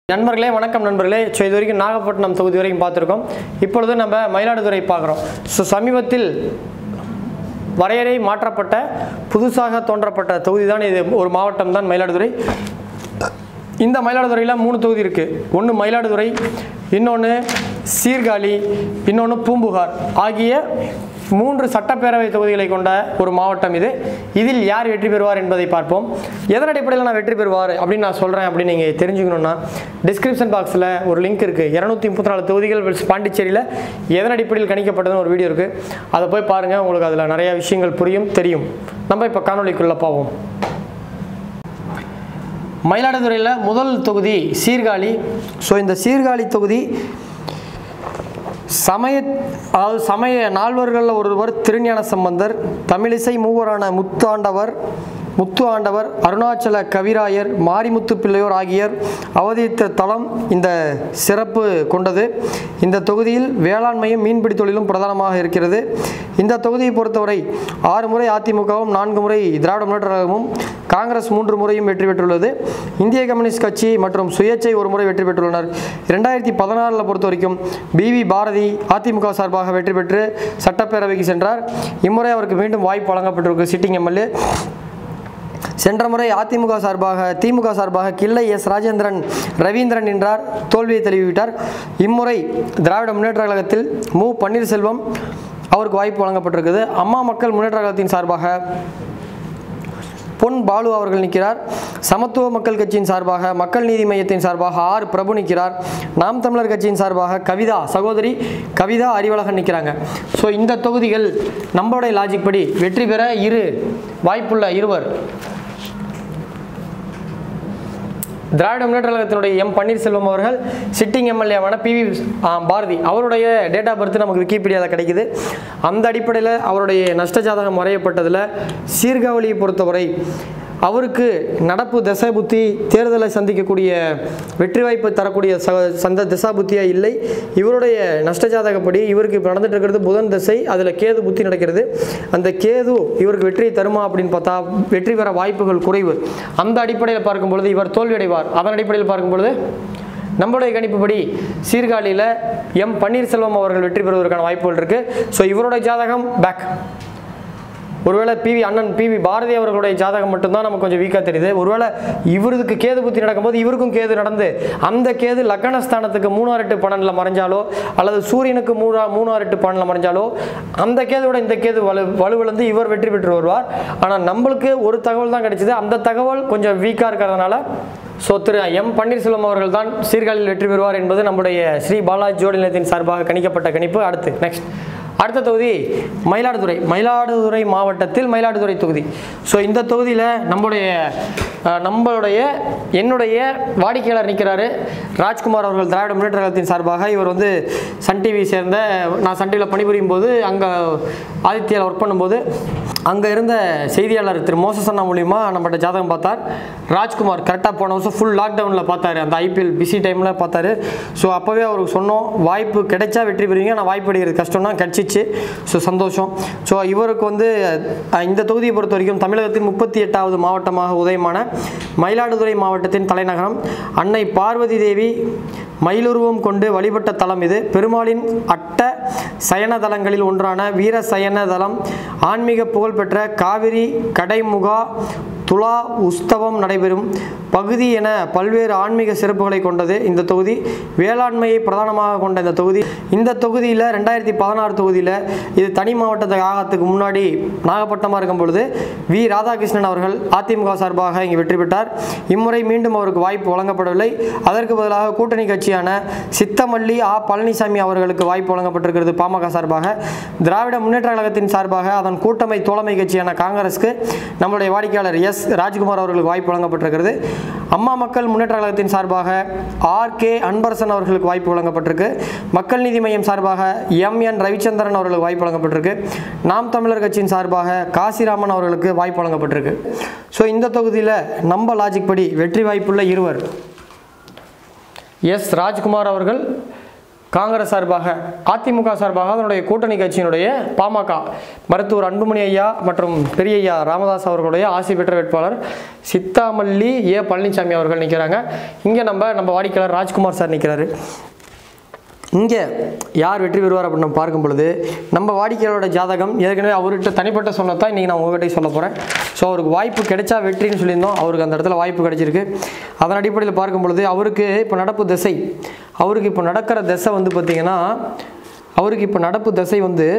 நண்பர்களே வணக்கம் நண்பர்களே ஸோ இது வரைக்கும் நாகப்பட்டினம் தொகுதி வரைக்கும் பார்த்துருக்கோம் இப்பொழுது நம்ம மயிலாடுதுறை பார்க்குறோம் ஸோ சமீபத்தில் வரையறை மாற்றப்பட்ட புதுசாக தோன்றப்பட்ட தொகுதி தான் இது ஒரு மாவட்டம் தான் மயிலாடுதுறை இந்த மயிலாடுதுறையில் மூணு தொகுதி இருக்குது ஒன்று மயிலாடுதுறை இன்னொன்று சீர்காழி இன்னொன்று பூம்புகார் ஆகிய மூன்று சட்டப்பேரவை தொகுதிகளை கொண்ட ஒரு மாவட்டம் இது இதில் யார் வெற்றி பெறுவார் என்பதை பார்ப்போம் எதன் அடிப்படையில் நான் வெற்றி பெறுவார் அப்படின்னு நான் சொல்கிறேன் அப்படின்னு நீங்கள் தெரிஞ்சுக்கணுன்னா டிஸ்கிரிப்ஷன் பாக்ஸில் ஒரு லிங்க் இருக்குது இரநூத்தி முப்பத்தி நாலு தொகுதிகள் பாண்டிச்சேரியில் எதன் அடிப்படையில் கணிக்கப்பட்டதுன்னு ஒரு வீடியோ இருக்குது அதை போய் பாருங்கள் உங்களுக்கு அதில் நிறையா விஷயங்கள் புரியும் தெரியும் நம்ம இப்போ காணொலிக்குள்ளே போவோம் மயிலாடுதுறையில் முதல் தொகுதி சீர்காழி ஸோ இந்த சீர்காழி தொகுதி சமய அதாவது சமய நால்வர்களில் ஒருவர் திருஞான சம்பந்தர் தமிழிசை மூவரான முத்தாண்டவர் முத்து ஆண்டவர் அருணாச்சல கவிராயர் மாரிமுத்து பிள்ளையோர் ஆகியோர் அவதரித்த தலம் இந்த சிறப்பு கொண்டது இந்த தொகுதியில் வேளாண்மையும் மீன்பிடி தொழிலும் பிரதானமாக இருக்கிறது இந்த தொகுதியை பொறுத்தவரை ஆறு முறை அதிமுகவும் நான்கு முறை திராவிட முன்னேற்ற கழகமும் காங்கிரஸ் மூன்று முறையும் வெற்றி பெற்றுள்ளது இந்திய கம்யூனிஸ்ட் கட்சி மற்றும் சுயேச்சை ஒரு முறை வெற்றி பெற்றுள்ளனர் இரண்டாயிரத்தி பதினாறில் பொறுத்த வரைக்கும் பிவி பாரதி அதிமுக சார்பாக வெற்றி பெற்று சட்டப்பேரவைக்கு சென்றார் இம்முறை அவருக்கு மீண்டும் வாய்ப்பு வழங்கப்பட்டிருக்கு சிட்டிங் எம்எல்ஏ சென்ற முறை அதிமுக சார்பாக திமுக சார்பாக கிள்ளை எஸ் ராஜேந்திரன் ரவீந்திரன் என்றார் தோல்வியை தழுவிவிட்டார் இம்முறை திராவிட முன்னேற்ற கழகத்தில் மு பன்னீர்செல்வம் அவருக்கு வாய்ப்பு வழங்கப்பட்டிருக்குது அம்மா மக்கள் முன்னேற்ற கழகத்தின் சார்பாக பொன் பாலு அவர்கள் நிற்கிறார் சமத்துவ மக்கள் கட்சியின் சார்பாக மக்கள் நீதி மையத்தின் சார்பாக ஆர் பிரபு நிற்கிறார் நாம் தமிழர் கட்சியின் சார்பாக கவிதா சகோதரி கவிதா அறிவழகன் நிற்கிறாங்க ஸோ இந்த தொகுதிகள் நம்மளுடைய லாஜிக் படி வெற்றி பெற இரு வாய்ப்புள்ள இருவர் திராவிட முன்னேற்ற கழகத்தினுடைய எம் பன்னீர்செல்வம் அவர்கள் சிட்டிங் எம்எல்ஏவான பிவி பாரதி அவருடைய டேட் ஆஃப் பர்த் நமக்கு விக்கிபீடியாவில் கிடைக்குது அந்த அடிப்படையில் அவருடைய நஷ்ட ஜாதகம் வரையப்பட்டதில் சீர்காழியை பொறுத்தவரை அவருக்கு நடப்பு தசை புத்தி தேர்தலை சந்திக்கக்கூடிய வெற்றி வாய்ப்பு தரக்கூடிய ச சந்த திசா புத்தியாக இல்லை இவருடைய நஷ்ட ஜாதகப்படி இவருக்கு இப்போ நடந்துட்டு இருக்கிறது புதன் திசை அதில் கேது புத்தி நடக்கிறது அந்த கேது இவருக்கு வெற்றியை தருமா அப்படின்னு பார்த்தா வெற்றி பெற வாய்ப்புகள் குறைவு அந்த அடிப்படையில் பார்க்கும் பொழுது இவர் தோல்வியடைவார் அதன் அடிப்படையில் பார்க்கும் பொழுது நம்மளுடைய கணிப்புப்படி சீர்காழியில் எம் பன்னீர்செல்வம் அவர்கள் வெற்றி பெறுவதற்கான வாய்ப்புகள் இருக்குது ஸோ இவருடைய ஜாதகம் பேக் ஒருவேளை பிவி அண்ணன் பிவி பாரதி அவர்களுடைய ஜாதகம் மட்டும்தான் நமக்கு கொஞ்சம் வீக்காக தெரியுது ஒருவேளை இவருக்கு கேது புத்தி நடக்கும்போது இவருக்கும் கேது நடந்து அந்த கேது லக்கணஸ்தானத்துக்கு மூணாறு எட்டு பன்னெண்டில் மறைஞ்சாலோ அல்லது சூரியனுக்கு மூணா மூணாறு எட்டு பன்னெண்டில் மறைஞ்சாலோ அந்த கேதுவோட இந்த கேது வலு வலுவிழந்து இவர் வெற்றி பெற்று வருவார் ஆனால் நம்மளுக்கு ஒரு தகவல் தான் கிடைச்சிது அந்த தகவல் கொஞ்சம் வீக்காக இருக்கிறதுனால ஸோ திரு எம் பன்னீர்செல்வம் அவர்கள் தான் சீர்காழியில் வெற்றி பெறுவார் என்பது நம்முடைய ஸ்ரீ பாலாஜி ஜோடி நிலையத்தின் சார்பாக கணிக்கப்பட்ட கணிப்பு அடுத்து நெக்ஸ்ட் அடுத்த தொகுதி மயிலாடுதுறை மயிலாடுதுறை மாவட்டத்தில் மயிலாடுதுறை தொகுதி ஸோ இந்த தொகுதியில் நம்மளுடைய அஹ், நம்மளுடைய என்னுடைய வாடிக்கையாளர் நிற்கிறாரு ராஜ்குமார் அவர்கள் திராவிட முன்னேற்ற கழகத்தின் சார்பாக இவர் வந்து சன் டிவி சேர்ந்த நான் சன் டிவியில் பணிபுரியும் போது அங்கே ஆதித்யாவில் ஒர்க் பண்ணும்போது அங்கே இருந்த செய்தியாளர் திரு மோசஸ் அண்ணா மூலியமா நம்மகிட்ட ஜாதகம் பார்த்தார் ராஜ்குமார் கரெக்டாக போன வருஷம் ஃபுல் லாக்டவுனில் பார்த்தாரு அந்த ஐபிஎல் பிஸி டைமில் பார்த்தாரு ஸோ அப்போவே அவருக்கு சொன்னோம் வாய்ப்பு கிடைச்சா வெற்றி பெறுவீங்க ஆனால் வாய்ப்பு அடைகிறது கஷ்டம் தான் கிடச்சிச்சு ஸோ சந்தோஷம் ஸோ இவருக்கு வந்து அஹ், இந்த தொகுதியை பொறுத்த வரைக்கும் தமிழகத்தின் முப்பத்தி எட்டாவது மாவட்டமாக உதயமான மயிலாடுதுறை மாவட்டத்தின் தலைநகரம் அன்னை பார்வதி தேவி மயிலுருவம் கொண்டு வழிபட்ட தலம் இது பெருமாளின் அட்ட சயன தலங்களில் ஒன்றான வீர சயன தலம் ஆன்மீக புகழ்பெற்ற காவிரி கடைமுகா துலா உஸ்தவம் நடைபெறும் பகுதி என பல்வேறு ஆன்மீக சிறப்புகளை கொண்டது இந்த தொகுதி வேளாண்மையை பிரதானமாக கொண்ட இந்த தொகுதி இந்த தொகுதியில் ரெண்டாயிரத்தி பதினாறு தொகுதியில் இது தனி மாவட்டத்தை ஆகத்துக்கு முன்னாடி நாகப்பட்டினமாக இருக்கும் பொழுது வி ராதாகிருஷ்ணன் அவர்கள் அதிமுக சார்பாக இங்கு வெற்றி பெற்றார் இம்முறை மீண்டும் அவருக்கு வாய்ப்பு வழங்கப்படவில்லை அதற்கு பதிலாக கூட்டணி கட்சியான சித்தமல்லி ஆ பழனிசாமி அவர்களுக்கு வாய்ப்பு வழங்கப்பட்டிருக்கிறது பாமக சார்பாக திராவிட முன்னேற்ற கழகத்தின் சார்பாக அதன் கூட்டமை தோழமை கட்சியான காங்கிரஸ்க்கு நம்மளுடைய வாடிக்கையாளர் எஸ் ராஜ்குமார் அவர்களுக்கு வாய்ப்பு வழங்கப்பட்டிருக்கிறது அம்மா மக்கள் முன்னேற்ற கழகத்தின் சார்பாக ஆர் கே அன்பரசன் அவர்களுக்கு வாய்ப்பு வழங்கப்பட்டிருக்கு மக்கள் நீதி மையம் சார்பாக எம் என் ரவிச்சந்திரன் அவர்களுக்கு வாய்ப்பு வழங்கப்பட்டிருக்கு நாம் தமிழர் கட்சியின் சார்பாக காசிராமன் அவர்களுக்கு வாய்ப்பு வழங்கப்பட்டிருக்கு ஸோ இந்த தொகுதியில் நம்ம லாஜிக் படி வெற்றி வாய்ப்புள்ள இருவர் எஸ் ராஜ்குமார் அவர்கள் காங்கிரஸ் சார்பாக அதிமுக சார்பாக அதனுடைய கூட்டணி கட்சியினுடைய பாமக மருத்துவர் அன்புமணி ஐயா மற்றும் பெரிய ஐயா ராமதாஸ் அவர்களுடைய ஆசி பெற்ற வேட்பாளர் சித்தாமல்லி ஏ பழனிசாமி அவர்கள் நிற்கிறாங்க இங்கே நம்ம நம்ம வாடிக்கையாளர் ராஜ்குமார் சார் நிற்கிறாரு இங்கே யார் வெற்றி பெறுவார் அப்படின்னு நம்ம பார்க்கும் பொழுது நம்ம வாடிக்கையாளரோட ஜாதகம் ஏற்கனவே அவர்கிட்ட தனிப்பட்ட சொன்னதான் இன்றைக்கி நான் உங்ககிட்ட சொல்ல போகிறேன் ஸோ அவருக்கு வாய்ப்பு கிடைச்சா வெற்றின்னு சொல்லியிருந்தோம் அவருக்கு அந்த இடத்துல வாய்ப்பு கிடைச்சிருக்கு அதன் அடிப்படையில் பார்க்கும் பொழுது அவருக்கு இப்போ நடப்பு திசை அவருக்கு இப்போ நடக்கிற திசை வந்து பார்த்திங்கன்னா அவருக்கு இப்போ நடப்பு திசை வந்து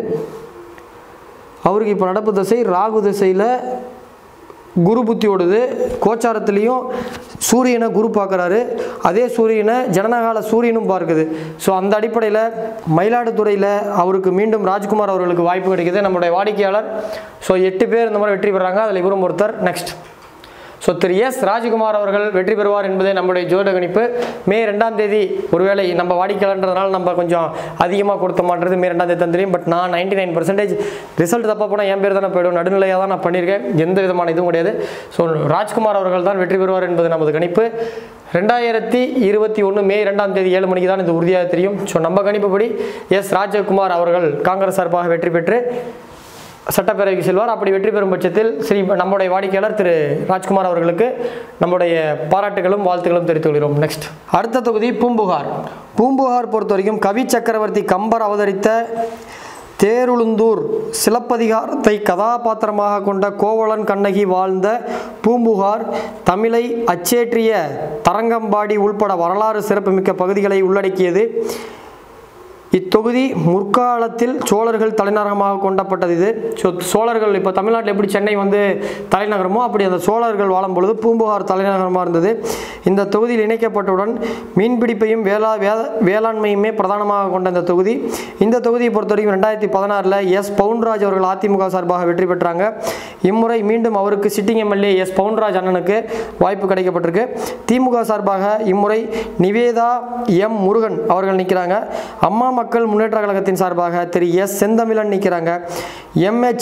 அவருக்கு இப்போ நடப்பு திசை ராகு திசையில் குரு புத்தி ஓடுது கோச்சாரத்துலேயும் சூரியனை குரு பார்க்குறாரு அதே சூரியனை ஜனனகால சூரியனும் பார்க்குது ஸோ அந்த அடிப்படையில் மயிலாடுதுறையில் அவருக்கு மீண்டும் ராஜ்குமார் அவர்களுக்கு வாய்ப்பு கிடைக்குது நம்மளுடைய வாடிக்கையாளர் ஸோ எட்டு பேர் இந்த மாதிரி வெற்றி பெறாங்க அதில் இவரும் ஒருத்தர் next so Thiru S Rajkumar அவர்கள் வெற்றி பெறுவார் என்பதே நம்முடைய ஜோட கணிப்பு மே ரெண்டாம் தேதி ஒருவேளை நம்ம வாடிக்கையாளன்றதுனால நம்ம கொஞ்சம் அதிகமாக கொடுத்த மாட்டது மே ரெண்டாம் தேதி தந்துடும் பட் நான் நைன்டி நைன் பர்சன்டேஜ் ரிசல்ட் தப்பாக போனால் என் பேர் தானே போயிடும் நடுநிலையாக தான் நான் பண்ணியிருக்கேன் எந்த விதமான இதுவும் கிடையாது ஸோ ராஜ்குமார் அவர்கள் தான் வெற்றி பெறுவார் என்பது நமது கணிப்பு ரெண்டாயிரத்தி இருபத்தி ஒன்று மே ரெண்டாம் தேதி ஏழு மணிக்கு தான் இது உறுதியாக தெரியும் ஸோ நம்ம கணிப்புப்படி எஸ் ராஜகுமார் அவர்கள் காங்கிரஸ் சார்பாக வெற்றி பெற்று சட்டப்பேரவைக்கு செல்வார் அப்படி வெற்றி பெறும் பட்சத்தில் ஸ்ரீ நம்முடைய வாடிக்கையாளர் திரு ராஜ்குமார் அவர்களுக்கு நம்முடைய பாராட்டுகளும் வாழ்த்துக்களும் தெரிவித்துக் கொள்கிறோம் நெக்ஸ்ட் அடுத்த தொகுதி பூம்புகார் பூம்புகார் பொறுத்த வரைக்கும் கவி சக்கரவர்த்தி கம்பர் அவதரித்த தேருளுந்தூர் சிலப்பதிகாரத்தை கதாபாத்திரமாக கொண்ட கோவலன் கண்ணகி வாழ்ந்த பூம்புகார் தமிழை அச்சேற்றிய தரங்கம்பாடி உள்பட வரலாறு சிறப்புமிக்க பகுதிகளை உள்ளடக்கியது இத்தொகுதி முற்காலத்தில் சோழர்கள் தலைநகரமாக கொண்டப்பட்டது இது ஸோ சோழர்கள் இப்போ தமிழ்நாட்டில் எப்படி சென்னை வந்து தலைநகரமோ அப்படி அந்த சோழர்கள் வாழும் பொழுது பூம்புகார் தலைநகரமாக இருந்தது இந்த தொகுதியில் இணைக்கப்பட்டவுடன் மீன்பிடிப்பையும் வேளா வேத வேளாண்மையுமே பிரதானமாக கொண்ட இந்த தொகுதி இந்த தொகுதியை பொறுத்தவரைக்கும் ரெண்டாயிரத்தி பதினாறில் எஸ் பவுன்ராஜ் அவர்கள் அதிமுக சார்பாக வெற்றி பெற்றாங்க இம்முறை மீண்டும் அவருக்கு சிட்டிங் எம்எல்ஏ எஸ் பவுன்ராஜ் அண்ணனுக்கு வாய்ப்பு கிடைக்கப்பட்டிருக்கு திமுக சார்பாக இம்முறை நிவேதா எம் முருகன் அவர்கள் நிற்கிறாங்க அம்மா மக்கள் முன்னேற்ற கழகத்தின் சார்பாக திரு எஸ் செந்தமிழன் நிற்கிறாங்க எம்ஹெச்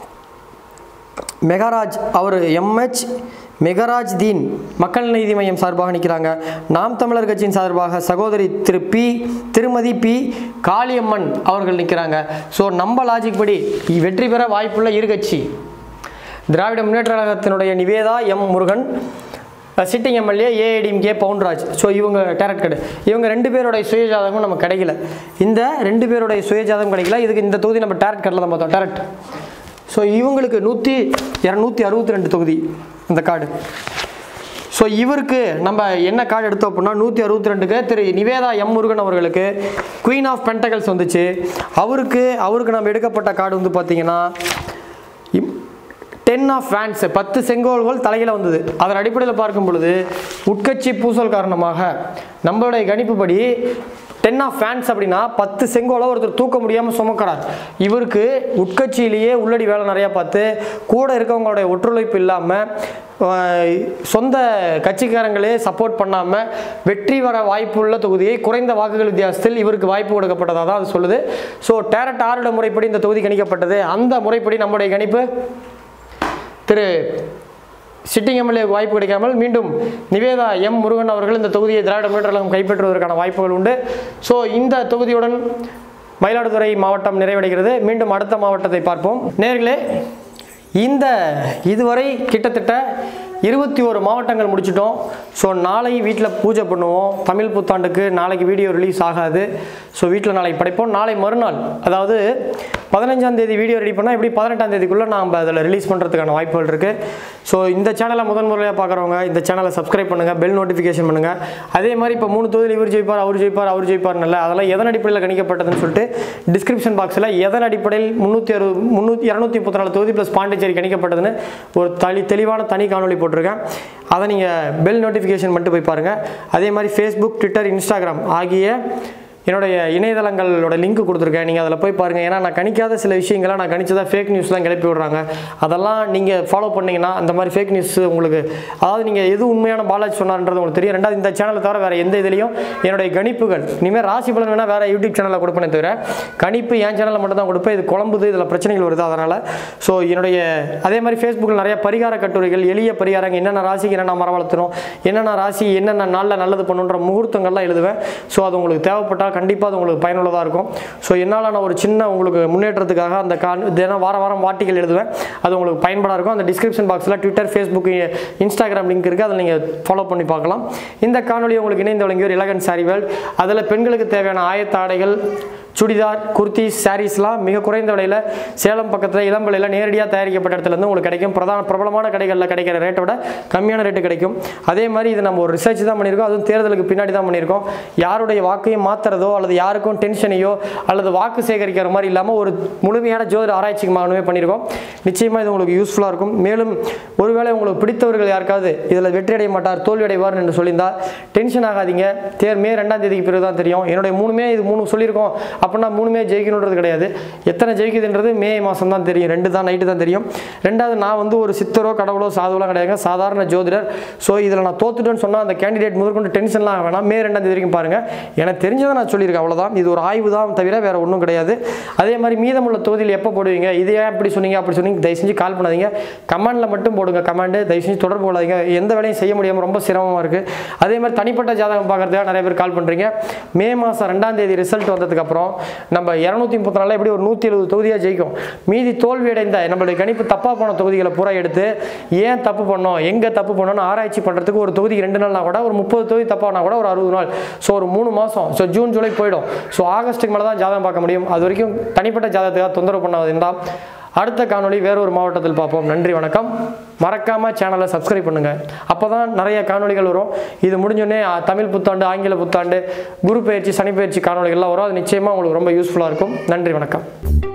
மெகராஜ் அவர் எம்ஹெச் மெகராஜ் தீன் மக்கள் நீதி மையம் சார்பாக நிற்கிறாங்க நாம் தமிழர் கட்சியின் சார்பாக சகோதரி திரு பி திருமதி பி காளியம்மன் அவர்கள் நிற்கிறாங்க ஸோ நம்ம லாஜிக் படி வெற்றி பெற வாய்ப்புள்ள இரு கட்சி திராவிட முன்னேற்ற கழகத்தினுடைய Niveditha M Murugan sitting MLA AIADMK Pounraj so இவங்க டேரக்ட் கடை இவங்க ரெண்டு பேருடைய சுயஜாதகமும் நமக்கு கிடைக்கல இந்த ரெண்டு பேருடைய சுயஜாதகம் கிடைக்கல இதுக்கு இந்த தொகுதி நம்ம டேரக்ட் கட்டில் தான் பார்த்தோம் டேரக்ட் ஸோ இவங்களுக்கு நூற்றி இரநூத்தி அறுபத்தி ரெண்டு தொகுதி இந்த கார்டு ஸோ இவருக்கு நம்ம என்ன கார்டு எடுத்தோம் அப்படின்னா நூற்றி அறுபத்தி ரெண்டுக்கு திரு நிவேதா எம் முருகன் அவர்களுக்கு குயின் ஆஃப் பென்டகல்ஸ் வந்துச்சு அவருக்கு அவருக்கு நம்ம எடுக்கப்பட்ட கார்டு வந்து பார்த்தீங்கன்னா டென் ஆஃப் ஃபேன்ஸ் பத்து செங்கோல்கள் தலையில் வந்தது அதன் அடிப்படையில் பார்க்கும் பொழுது உட்கட்சி பூசல் காரணமாக நம்மளுடைய கணிப்புப்படி டென் ஆஃப் ஃபேன்ஸ் அப்படின்னா பத்து செங்கோலை ஒருத்தர் தூக்க முடியாமல் சுமக்கிறார் இவருக்கு உட்கட்சியிலேயே உள்ளடி வேலை நிறையா பார்த்து கூட இருக்கவங்களுடைய ஒத்துழைப்பு இல்லாமல் ஆஹ், சொந்த கட்சிக்காரங்களே சப்போர்ட் பண்ணாமல் வெற்றி வர வாய்ப்புள்ள தொகுதியை குறைந்த வாக்குகள் வித்தியாசத்தில் இவருக்கு வாய்ப்பு கொடுக்கப்பட்டதாக தான் அது சொல்லுது ஸோ டேரட் ஆறுட முறைப்படி இந்த தொகுதி கணிக்கப்பட்டது அந்த முறைப்படி நம்முடைய கணிப்பு திரு சிட்டிங் எம்எல்ஏ வாய்ப்பு கிடைக்காமல் மீண்டும் நிவேதா எம் முருகன் அவர்கள் இந்த தொகுதியை திராவிட முன்னேற்ற கழகம் கைப்பற்றுவதற்கான வாய்ப்புகள் உண்டு ஸோ இந்த தொகுதியுடன் மயிலாடுதுறை மாவட்டம் நிறைவடைகிறது மீண்டும் அடுத்த மாவட்டத்தை பார்ப்போம் நேர்களே இந்த இதுவரை கிட்டத்தட்ட இருபத்தி ஒரு மாவட்டங்கள் முடிச்சிட்டோம் ஸோ நாளை வீட்டில் பூஜை பண்ணுவோம் தமிழ் புத்தாண்டுக்கு நாளைக்கு வீடியோ ரிலீஸ் ஆகாது ஸோ வீட்டில் நாளைக்கு படைப்போம் நாளை மறுநாள் அதாவது பதினஞ்சாம் தேதி வீடியோ ரெடி பண்ணால் எப்படி பதினெட்டாம் தேதிக்குள்ளே நாம் அதில் ரிலீஸ் பண்ணுறதுக்கான வாய்ப்புகள் இருக்குது ஸோ இந்த சேனலை முதன் முறையாக பார்க்குறவங்க இந்த சேனலை சப்ஸ்கிரைப் பண்ணுங்கள் பெல் நோட்டிஃபிகேஷன் பண்ணுங்கள் அதே மாதிரி இப்போ மூணு தொகுதியில் இவர் ஜெயிப்பார் அவர் ஜெயிப்பார் அவர் ஜெயிப்பார்னு அதெல்லாம் எதன் அடிப்படையில் கணிக்கப்பட்டதுன்னு சொல்லிட்டு டிஸ்கிரிப்ஷன் பாக்ஸில் எதன் அடிப்படையில் முந்நூற்றி அறுபது முந்நூற்றி இரநூத்தி முப்பத்தி நாலு தொகுதி ப்ளஸ் பாண்டிச்சேரி கணிக்கப்பட்டதுன்னு ஒரு தனி தெளிவான தனி காணொளி போட்டிருக்கேன் அதை நீங்கள் பெல் நோட்டிஃபிகேஷன் மட்டும் போய் பாருங்கள் அதே மாதிரி ஃபேஸ்புக் ட்விட்டர் இன்ஸ்டாகிராம் ஆகிய என்னுடைய இணையதளங்களோட லிங்க் கொடுத்துருக்கேன் நீங்கள் அதில் போய் பாருங்கள் ஏன்னா நான் கணிக்காத சில விஷயங்களை நான் கணிச்சதாக ஃபேக் நியூஸ்லாம் கிளப்பி விடுறாங்க அதெல்லாம் நீங்கள் ஃபாலோ பண்ணீங்கன்னா அந்த மாதிரி ஃபேக் நியூஸ் உங்களுக்கு அதாவது நீங்கள் எது உண்மையான பாலாஜி சொன்னார்ன்றது உங்களுக்கு தெரியும் ரெண்டாவது இந்த சேனலை தவிர வேறு எந்த இதுலேயும் என்னுடைய கணிப்புகள் இனிமேல் ராசி பலன் வேணால் வேறு யூடியூப் சேனலில் கொடுப்பேனே தவிர கணிப்பு என் சேனலில் மட்டும் தான் கொடுப்பேன் இது குழம்புது இதில் பிரச்சனைகள் வருது அதனால் ஸோ என்னுடைய அதே மாதிரி ஃபேஸ்புக்கில் நிறைய பரிகார கட்டுரைகள் எளிய பரிகாரங்கள் என்னென்ன ராசிக்கு என்னென்ன மரம் வளர்த்தணும் என்னென்ன ராசி என்னென்ன நாளில் நல்லது பண்ணுன்ற முகூர்த்தங்கள்லாம் எழுதுவேன் ஸோ அது உங்களுக்கு தேவைப்பட்டால் நண்பர்களாக கண்டிப்பாக அது உங்களுக்கு பயனுள்ளதாக இருக்கும் ஸோ என்னால் நான் ஒரு சின்ன உங்களுக்கு முன்னேற்றத்துக்காக அந்த கான் தினம் வார வாரம் வார்த்தைகள் எழுதுவேன் அது உங்களுக்கு பயன்படாக இருக்கும் அந்த டிஸ்கிரிப்ஷன் பாக்ஸில் ட்விட்டர் ஃபேஸ்புக் இன்ஸ்டாகிராம் லிங்க் இருக்குது அதில் நீங்கள் ஃபாலோ பண்ணி பார்க்கலாம் இந்த காணொலி உங்களுக்கு இணைந்து வழங்கியோர் இலகன் சாரி வேர்ல்ட் அதில் பெண்களுக்கு தேவையான ஆயத்த ஆடைகள் சுடிதார் குர்த்தி சாரீஸ்லாம் மிக குறைந்த விலையில் சேலம் பக்கத்தில் இளம் விலையில் நேரடியாக தயாரிக்கப்பட்ட இடத்துல இருந்து உங்களுக்கு கிடைக்கும் பிரதான பிரபலமான கடைகளில் கிடைக்கிற ரேட்டை விட கம்மியான ரேட்டு கிடைக்கும் அதே மாதிரி இது நம்ம ஒரு ரிசர்ச் தான் பண்ணியிருக்கோம் அதுவும் தேர்தலுக்கு பின்னாடி தான் பண்ணியிருக்கோம் யாருடைய வாக்கையும் மாற்றுறதோ அல்லது யாருக்கும் டென்ஷனையோ அல்லது வாக்கு சேகரிக்கிற மாதிரி இல்லாமல் ஒரு முழுமையான ஜோதிட ஆராய்ச்சிக்கு மாணவே பண்ணியிருக்கோம் நிச்சயமாக இது உங்களுக்கு யூஸ்ஃபுல்லாக இருக்கும் மேலும் ஒருவேளை உங்களுக்கு பிடித்தவர்கள் யாருக்காவது இதில் வெற்றி அடைய மாட்டார் தோல்வி அடைவார் என்று சொல்லியிருந்தால் டென்ஷன் ஆகாதீங்க தேர் மே ரெண்டாம் தேதிக்கு பிறகு தான் தெரியும் என்னுடைய மூணுமே இது மூணு சொல்லியிருக்கோம் அப்படின்னா மூணுமே ஜெயிக்கணுன்றது கிடையாது எத்தனை ஜெயிக்குதுன்றது மே மாதம் தான் தெரியும் ரெண்டு தான் நைட்டு தான் தெரியும் ரெண்டாவது நான் வந்து ஒரு சித்தரோ கடவுளோ சாதுவெல்லாம் கிடையாதுங்க சாதாரண ஜோதிடர் ஸோ இதில் நான் தோத்துட்டேன்னு சொன்னால் அந்த கேண்டிடேட் முதற்கொண்டு டென்ஷன்லாம் ஆக வேணாம் மே ரெண்டாம் தேதி வரைக்கும் பாருங்கள் எனக்கு தெரிஞ்சதை நான் சொல்லியிருக்கேன் அவ்வளோதான் இது ஒரு ஆய்வு தான் தவிர வேறு ஒன்றும் கிடையாது அதே மாதிரி மீதமுள்ள தொகுதியில் எப்போ போடுவீங்க இது ஏன் இப்படி சொன்னீங்க அப்படி சொன்னீங்க தயவு செஞ்சு கால் பண்ணாதீங்க கமெண்டில் மட்டும் போடுங்க கமெண்ட் தயவு செஞ்சு தொடர்பு கொள்ளாதீங்க எந்த வேலையும் செய்ய முடியாமல் ரொம்ப சிரமமாக இருக்குது அதே மாதிரி தனிப்பட்ட ஜாதகம் பார்க்குறதுக்காக நிறைய பேர் கால் பண்ணுறீங்க மே மாதம் ரெண்டாம் தேதி ரிசல்ட் வந்ததுக்கப்புறம் நம்ம இரநூத்தி முப்பத்தி நாலில் எப்படி ஒரு நூற்றி எழுபது தொகுதியாக ஜெயிக்கும் மீதி தோல்வி அடைந்த நம்மளுடைய கணிப்பு தப்பாக போன தொகுதிகளை பூரா எடுத்து ஏன் தப்பு பண்ணோம் எங்கே தப்பு பண்ணோம்னு ஆராய்ச்சி பண்ணுறதுக்கு ஒரு தொகுதிக்கு ரெண்டு நாள்னா கூட ஒரு முப்பது தொகுதி தப்பானா கூட ஒரு அறுபது நாள் ஸோ ஒரு மூணு மாதம் ஸோ ஜூன் ஜூலை போயிடும் ஸோ ஆகஸ்ட்டுக்கு மேலே தான் ஜாதகம் பார்க்க முடியும் அது வரைக்கும் தனிப்பட்ட ஜாதகத்துக்காக தொந்தரவு பண்ணாது இருந்தால் அடுத்த காணொளி வேறொரு மாவட்டத்தில் பார்ப்போம் நன்றி வணக்கம் மறக்காமல் சேனலை சப்ஸ்கிரைப் பண்ணுங்கள் அப்போ தான் நிறைய காணொளிகள் வரும் இது முடிஞ்சோடனே அ, தமிழ் புத்தாண்டு ஆங்கில புத்தாண்டு குரு பயிற்சி சனி பயிற்சி காணொளிகள்லாம் வரும் அது நிச்சயமாக உங்களுக்கு ரொம்ப யூஸ்ஃபுல்லாக இருக்கும் நன்றி வணக்கம்